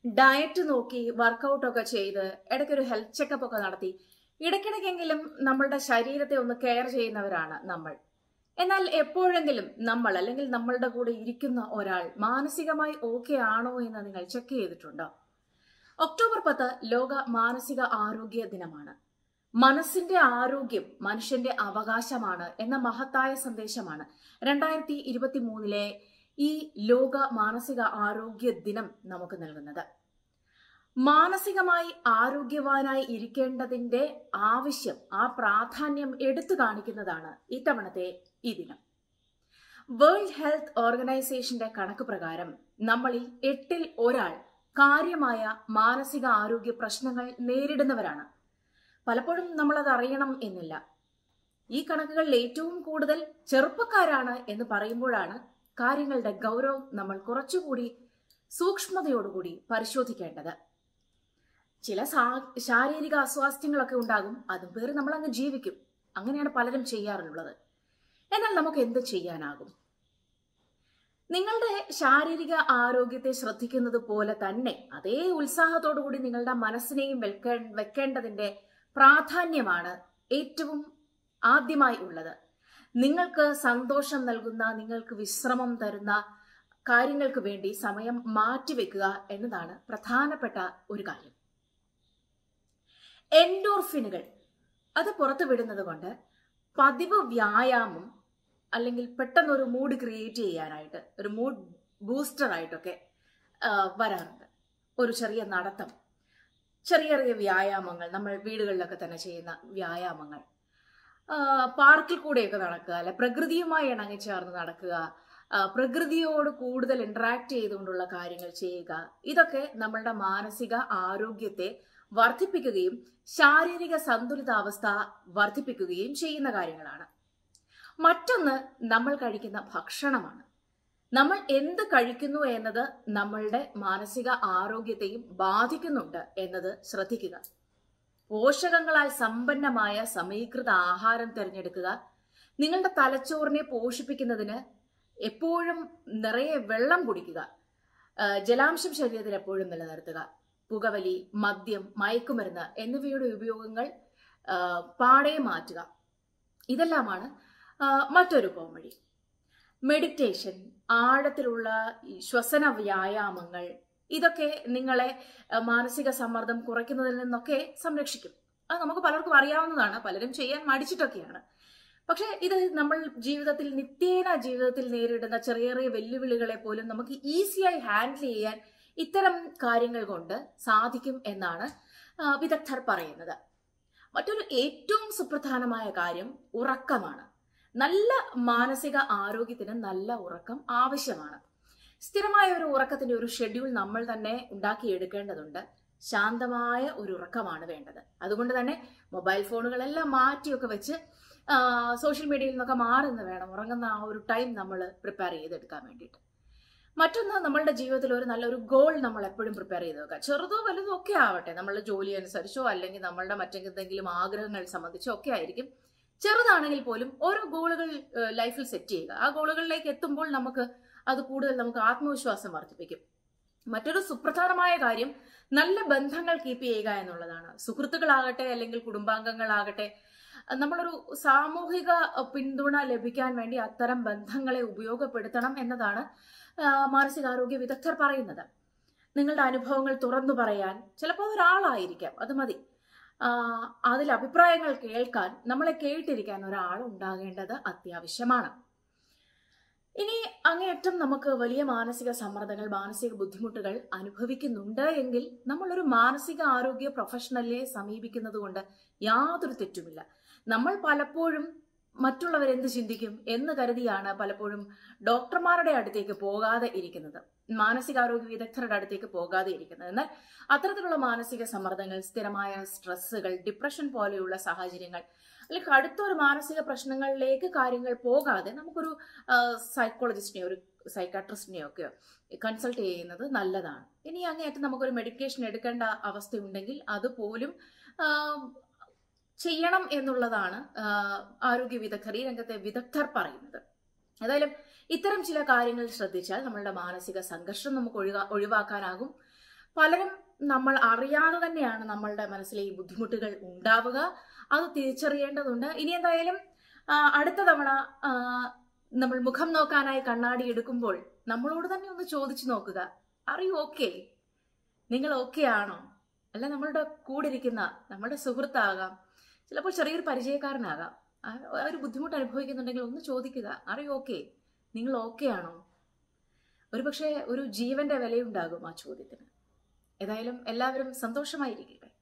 diet നോക്കി workout ഒക്കെ ചെയ്ത് ഇടയ്ക്കൊരു ഹെൽത്ത് ചെക്കപ്പ് ഒക്കെ നടത്തി ഇടയ്ക്കിടയ്ക്കെങ്കിലും നമ്മളുടെ ശരീരത്തെ ഒന്ന് കെയർ ചെയ്യുന്നവരാണ് നമ്മൾ എന്നാൽ എപ്പോഴെങ്കിലും നമ്മൾ അല്ലെങ്കിൽ നമ്മളുടെ കൂടെ ഇരിക്കുന്ന ഒരാൾ മാനസികമായി ഓക്കെ ആണോ എന്ന് നിങ്ങൾ ചെക്ക് ചെയ്തിട്ടുണ്ടോ ഒക്ടോബർ പത്ത് ലോക മാനസിക ആരോഗ്യ ദിനമാണ് മനസ്സിന്റെ ആരോഗ്യം മനുഷ്യന്റെ അവകാശമാണ് എന്ന മഹത്തായ സന്ദേശമാണ് രണ്ടായിരത്തി ഇരുപത്തി മൂന്നിലെ ഈ ലോക മാനസിക ആരോഗ്യ ദിനം നമുക്ക് നൽകുന്നത് മാനസികമായി ആരോഗ്യവാനായി ഇരിക്കേണ്ടതിന്റെ ആവശ്യം ആ പ്രാധാന്യം എടുത്തു കാണിക്കുന്നതാണ് ഇത്തവണത്തെ ഈ ദിനം വേൾഡ് ഹെൽത്ത് ഓർഗനൈസേഷന്റെ കണക്ക് പ്രകാരം നമ്മളിൽ എട്ടിൽ ഒരാൾ കാര്യമായ മാനസിക ആരോഗ്യ പ്രശ്നങ്ങൾ നേരിടുന്നവരാണ് പലപ്പോഴും നമ്മളത് അറിയണം എന്നില്ല ഈ കണക്കുകളിൽ ഏറ്റവും കൂടുതൽ ചെറുപ്പക്കാരാണ് എന്ന് പറയുമ്പോഴാണ് കാര്യങ്ങളുടെ ഗൗരവം നമ്മൾ കുറച്ചുകൂടി സൂക്ഷ്മതയോടുകൂടി പരിശോധിക്കേണ്ടത് ചില ശാരീരിക അസ്വാസ്ഥ്യങ്ങളൊക്കെ ഉണ്ടാകും അതും പേര് നമ്മൾ അങ്ങ് ജീവിക്കും അങ്ങനെയാണ് പലരും ചെയ്യാറുള്ളത് എന്നാൽ നമുക്ക് എന്ത് ചെയ്യാനാകും നിങ്ങളുടെ ശാരീരിക ആരോഗ്യത്തെ ശ്രദ്ധിക്കുന്നത് പോലെ തന്നെ അതേ ഉത്സാഹത്തോടു കൂടി നിങ്ങളുടെ മനസ്സിനെയും വെക്കേണ്ടതിന്റെ പ്രാധാന്യമാണ് ഏറ്റവും ആദ്യമായി ഉള്ളത് നിങ്ങൾക്ക് സന്തോഷം നൽകുന്ന നിങ്ങൾക്ക് വിശ്രമം തരുന്ന കാര്യങ്ങൾക്ക് വേണ്ടി സമയം മാറ്റിവെക്കുക എന്നതാണ് പ്രധാനപ്പെട്ട ഒരു കാര്യം എൻഡോർഫിനുകൾ അത് പുറത്തു വിടുന്നത് കൊണ്ട് പതിവ് വ്യായാമം അല്ലെങ്കിൽ പെട്ടെന്ന് ഒരു മൂഡ് ക്രിയേറ്റ് ചെയ്യാനായിട്ട് ഒരു മൂഡ് ബൂസ്റ്റർ ആയിട്ടൊക്കെ വരാറുണ്ട് ഒരു ചെറിയ നടത്തം ചെറിയ ചെറിയ വ്യായാമങ്ങൾ നമ്മൾ വീടുകളിലൊക്കെ തന്നെ ചെയ്യുന്ന വ്യായാമങ്ങൾ പാർക്കിൽ കൂടെയൊക്കെ നടക്കുക അല്ലെ പ്രകൃതിയുമായി ഇണങ്ങിച്ചേർന്ന് നടക്കുക പ്രകൃതിയോട് കൂടുതൽ ഇന്ററാക്ട് ചെയ്തുകൊണ്ടുള്ള കാര്യങ്ങൾ ചെയ്യുക ഇതൊക്കെ നമ്മളുടെ മാനസിക ആരോഗ്യത്തെ വർദ്ധിപ്പിക്കുകയും ശാരീരിക സന്തുലിതാവസ്ഥ വർദ്ധിപ്പിക്കുകയും ചെയ്യുന്ന കാര്യങ്ങളാണ് മറ്റൊന്ന് നമ്മൾ കഴിക്കുന്ന ഭക്ഷണമാണ് നമ്മൾ എന്ത് കഴിക്കുന്നു എന്നത് നമ്മളുടെ മാനസിക ആരോഗ്യത്തെയും ബാധിക്കുന്നുണ്ട് എന്നത് ശ്രദ്ധിക്കുക പോഷകങ്ങളാൽ സമ്പന്നമായ സമീകൃത ആഹാരം തിരഞ്ഞെടുക്കുക നിങ്ങളുടെ തലച്ചോറിനെ പോഷിപ്പിക്കുന്നതിന് എപ്പോഴും നിറയെ വെള്ളം കുടിക്കുക ജലാംശം ശരീരത്തിൽ എപ്പോഴും നിലനിർത്തുക പുകവലി മദ്യം മയക്കുമരുന്ന് എന്നിവയുടെ ഉപയോഗങ്ങൾ പാടെ മാറ്റുക ഇതെല്ലാമാണ് മറ്റൊരു പോംവഴി മെഡിറ്റേഷൻ ആഴത്തിലുള്ള ശ്വസന വ്യായാമങ്ങൾ ഇതൊക്കെ നിങ്ങളെ മാനസിക സമ്മർദ്ദം കുറയ്ക്കുന്നതിൽ നിന്നൊക്കെ സംരക്ഷിക്കും അത് നമുക്ക് പലർക്കും അറിയാവുന്നതാണ് പലരും ചെയ്യാൻ മടിച്ചിട്ടൊക്കെയാണ് പക്ഷെ ഇത് നമ്മൾ ജീവിതത്തിൽ നിത്യേന ജീവിതത്തിൽ നേരിടുന്ന ചെറിയ ചെറിയ വെല്ലുവിളികളെ പോലും നമുക്ക് ഈസിയായി ഹാൻഡിൽ ചെയ്യാൻ ഇത്തരം കാര്യങ്ങൾ കൊണ്ട് സാധിക്കും എന്നാണ് വിദഗ്ധർ പറയുന്നത് മറ്റൊരു ഏറ്റവും സുപ്രധാനമായ കാര്യം ഉറക്കമാണ് നല്ല മാനസിക ആരോഗ്യത്തിന് നല്ല ഉറക്കം ആവശ്യമാണ് സ്ഥിരമായ ഒരു ഉറക്കത്തിന്റെ ഒരു ഷെഡ്യൂൾ നമ്മൾ തന്നെ ഉണ്ടാക്കിയെടുക്കേണ്ടതുണ്ട് ശാന്തമായ ഒരു ഉറക്കമാണ് വേണ്ടത് അതുകൊണ്ട് തന്നെ മൊബൈൽ ഫോണുകളെല്ലാം മാറ്റിയൊക്കെ വെച്ച് സോഷ്യൽ മീഡിയയിൽ നിന്നൊക്കെ മാറുന്ന വേണം ഉറങ്ങുന്ന ആ ഒരു ടൈം നമ്മൾ പ്രിപ്പയർ ചെയ്തെടുക്കാൻ വേണ്ടിയിട്ട് മറ്റൊന്ന് നമ്മളുടെ ജീവിതത്തിൽ ഒരു നല്ലൊരു ഗോൾ നമ്മൾ എപ്പോഴും പ്രിപ്പയർ ചെയ്ത് വെക്കുക ചെറുതോ വലുതോ ഒക്കെ ആവട്ടെ നമ്മളുടെ ജോലി അനുസരിച്ചോ അല്ലെങ്കിൽ നമ്മളുടെ മറ്റെന്തെങ്കിലും ആഗ്രഹങ്ങൾ സംബന്ധിച്ചോ ഒക്കെ ആയിരിക്കും ചെറുതാണെങ്കിൽ പോലും ഓരോ ഗോളുകൾ ലൈഫിൽ സെറ്റ് ചെയ്യുക ആ ഗോളുകളിലേക്ക് എത്തുമ്പോൾ നമുക്ക് അത് കൂടുതൽ നമുക്ക് ആത്മവിശ്വാസം വർദ്ധിപ്പിക്കും മറ്റൊരു സുപ്രധാനമായ കാര്യം നല്ല ബന്ധങ്ങൾ കീപ്പ് ചെയ്യുക എന്നുള്ളതാണ് സുഹൃത്തുക്കളാകട്ടെ അല്ലെങ്കിൽ കുടുംബാംഗങ്ങളാകട്ടെ നമ്മളൊരു സാമൂഹിക പിന്തുണ ലഭിക്കാൻ വേണ്ടി അത്തരം ബന്ധങ്ങളെ ഉപയോഗപ്പെടുത്തണം എന്നതാണ് മാനസികാരോഗ്യ വിദഗ്ധർ പറയുന്നത് നിങ്ങളുടെ അനുഭവങ്ങൾ തുറന്നു പറയാൻ ചിലപ്പോൾ ഒരാളായിരിക്കാം അത് മതി അതിൽ അഭിപ്രായങ്ങൾ കേൾക്കാൻ നമ്മളെ കേട്ടിരിക്കാൻ ഒരാൾ ഉണ്ടാകേണ്ടത് അത്യാവശ്യമാണ് ഇനി അങ്ങേയറ്റം നമുക്ക് വലിയ മാനസിക സമ്മർദ്ദങ്ങൾ മാനസിക ബുദ്ധിമുട്ടുകൾ അനുഭവിക്കുന്നുണ്ട് എങ്കിൽ നമ്മളൊരു മാനസിക ആരോഗ്യ പ്രൊഫഷണലിനെ സമീപിക്കുന്നത് കൊണ്ട് യാതൊരു തെറ്റുമില്ല നമ്മൾ പലപ്പോഴും മറ്റുള്ളവരെന്ത് ചിന്തിക്കും എന്ന് കരുതിയാണ് പലപ്പോഴും ഡോക്ടർമാരുടെ അടുത്തേക്ക് പോകാതെ ഇരിക്കുന്നത് മാനസികാരോഗ്യ വിദഗ്ധരുടെ അടുത്തേക്ക് പോകാതെ ഇരിക്കുന്നത് എന്നാൽ അത്തരത്തിലുള്ള മാനസിക സമ്മർദ്ദങ്ങൾ സ്ഥിരമായ സ്ട്രെസ്സുകൾ ഡിപ്രഷൻ പോലെയുള്ള സാഹചര്യങ്ങൾ അല്ലെങ്കിൽ അടുത്തൊരു മാനസിക പ്രശ്നങ്ങളിലേക്ക് കാര്യങ്ങൾ പോകാതെ നമുക്കൊരു സൈക്കോളജിസ്റ്റിനെയോ ഒരു സൈക്കാട്രിസ്റ്റിനെയോ ഒക്കെ കൺസൾട്ട് ചെയ്യുന്നത് നല്ലതാണ് ഇനി അങ്ങേയറ്റം നമുക്കൊരു മെഡിക്കേഷൻ എടുക്കേണ്ട അവസ്ഥയുണ്ടെങ്കിൽ അതുപോലും ചെയ്യണം എന്നുള്ളതാണ് ആരോഗ്യ വിദഗ്ധർ ഈ രംഗത്തെ വിദഗ്ധർ പറയുന്നത് ഏതായാലും ഇത്തരം ചില കാര്യങ്ങൾ ശ്രദ്ധിച്ചാൽ നമ്മളുടെ മാനസിക സംഘർഷം നമുക്ക് ഒഴിവാ ഒഴിവാക്കാനാകും പലരും നമ്മൾ അറിയാതെ തന്നെയാണ് നമ്മളുടെ മനസ്സിലെ ഈ ബുദ്ധിമുട്ടുകൾ ഉണ്ടാവുക അത് തിരിച്ചറിയേണ്ടതുണ്ട് ഇനി എന്തായാലും ആ, അടുത്ത തവണ ആ, നമ്മൾ മുഖം നോക്കാനായി കണ്ണാടി എടുക്കുമ്പോൾ നമ്മളോട് തന്നെ ഒന്ന് ചോദിച്ചു നോക്കുക അറിയൂ ഓക്കെ നിങ്ങൾ ഓക്കെ ആണോ അല്ല നമ്മളുടെ കൂടെ ഇരിക്കുന്ന നമ്മുടെ സുഹൃത്താകാം ചിലപ്പോൾ ചെറിയൊരു പരിചയക്കാരനാകാം ആ ആ ഒരു ബുദ്ധിമുട്ട് അനുഭവിക്കുന്നുണ്ടെങ്കിൽ ഒന്ന് ചോദിക്കുക അറിയൂ ഓക്കെ നിങ്ങൾ ഓക്കെ ആണോ ഒരുപക്ഷെ ഒരു ജീവന്റെ വിലയുണ്ടാകും ആ ചോദ്യത്തിന് ഏതായാലും എല്ലാവരും സന്തോഷമായിരിക്കട്ടെ